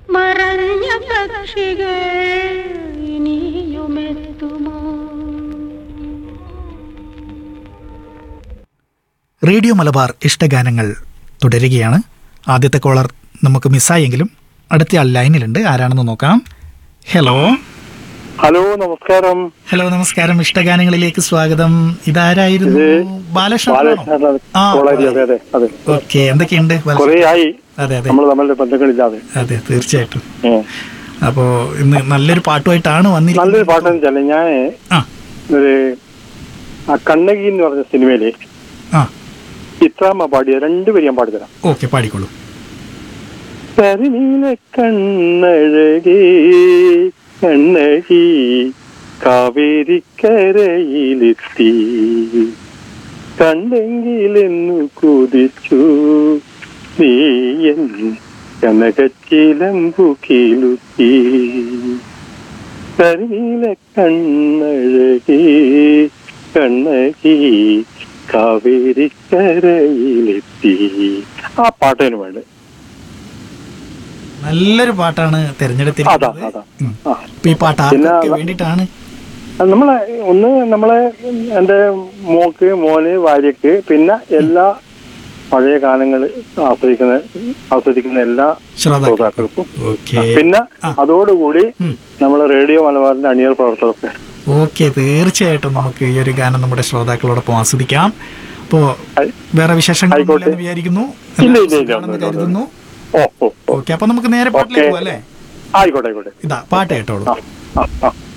മറഞ്ഞ പക്ഷികൾ ഇനിയുമെത്തുമോ റേഡിയോ മലബാർ ഇഷ്ടഗാനങ്ങൾ തുടരുകയാണ് ആദ്യത്തെ കോളർ നമുക്ക് മിസ്സായെങ്കിലും അടുത്ത ആൾ ലൈനിലുണ്ട് ആരാണെന്ന് നോക്കാം ഹലോ ഹലോ നമസ്കാരം ഹലോ നമസ്കാരം ഇഷ്ടഗാനങ്ങളിലേക്ക് സ്വാഗതം ഇതാരായിരുന്നു ബാലകൃഷ്ണനാണോ ബാലകൃഷ്ണൻ ആ കോളേജ് അതെ അതെ അതെ ഓക്കെ എന്തൊക്കെയുണ്ട് ബാല- കുറെ ആയി അതെ അതെ നമ്മൾ തമ്മിൽ ബന്ധങ്ങളില്ലാതെ അതെ തീർച്ചയായിട്ടും ഉം. അപ്പോ ഇന്ന് നല്ലൊരു പാട്ടുമായിട്ടാണ് വന്നിരിക്കുന്നത് നല്ലൊരു പാട്ടെന്ന് വെച്ചാല് ഞാൻ ആ ഒരു ആ കണ്ണകി എന്ന് പറഞ്ഞ സിനിമയില് ആ ചിത്രാമ്മ പാടിയ രണ്ടുപേരും ഞാൻ പാടിത്തരാം ഓക്കെ പാടിക്കോളൂ കരിനീല കണ്ണഴകേ കണ്ണകി കാവേരിക്കരയിലെത്തി കണ്ടെങ്കിലെന്നു കൊതിച്ചു നീയൻ കനകച്ചിലമ്പു കീലുത്തി കരിനീല കണ്ണഴകേ കണ്ണകി കാവേരിക്കരയിലെത്തി ആ പാട്ടിന് വേണ്ടി നല്ലൊരു പാട്ടാണ് അതാ തിരഞ്ഞെടുത്തിരിക്കുന്നത് അതാ ഉം. ആ അപ്പൊ ഈ പാട്ട് പിന്നെ ആർക്കൊക്കെ വേണ്ടിയിട്ടാണ് അത് നമ്മളെ ഒന്ന് നമ്മളെ എന്റെ മോക്ക് മോന് ഭാര്യക്ക് പിന്നെ എല്ലാ പഴയ ഗാനങ്ങൾ ആസ്വദിക്കുന്ന ആസ്വദിക്കുന്ന എല്ലാ ശ്രോതാക്കൾ ശ്രോതാക്കൾക്കും ഓക്കെ പിന്നെ ആ. അതോടുകൂടി ഉം. നമ്മളെ റേഡിയോ മലബാറിന്റെ അണിയർ പ്രവർത്തകർക്ക് ഓക്കെ തീർച്ചയായിട്ടും നമുക്ക് ഈ ഒരു ഗാനം നമ്മുടെ ശ്രോതാക്കളോടൊപ്പം ആസ്വദിക്കാം അപ്പോ ആയി- വേറെ വിശേഷങ്ങളൊന്നും ആയിക്കോട്ടെ. ഇല്ലെന്ന് വിചാരിക്കുന്നു ഇല്ല, ഇല്ല, ഇല്ല, സുഖമാണെന്ന് ഒന്നുമില്ല, കരുതുന്നു ഓ ഓ ഓ ഓക്കെ അപ്പൊ നമുക്ക് നേരെ പാട്ടിലേക്ക് ഓക്കെ. പോവാം അല്ലേ ആയിക്കോട്ടെ ആയിക്കോട്ടെ ഇതാ പാട്ട് കേട്ടോളൂ ആ ആ ആ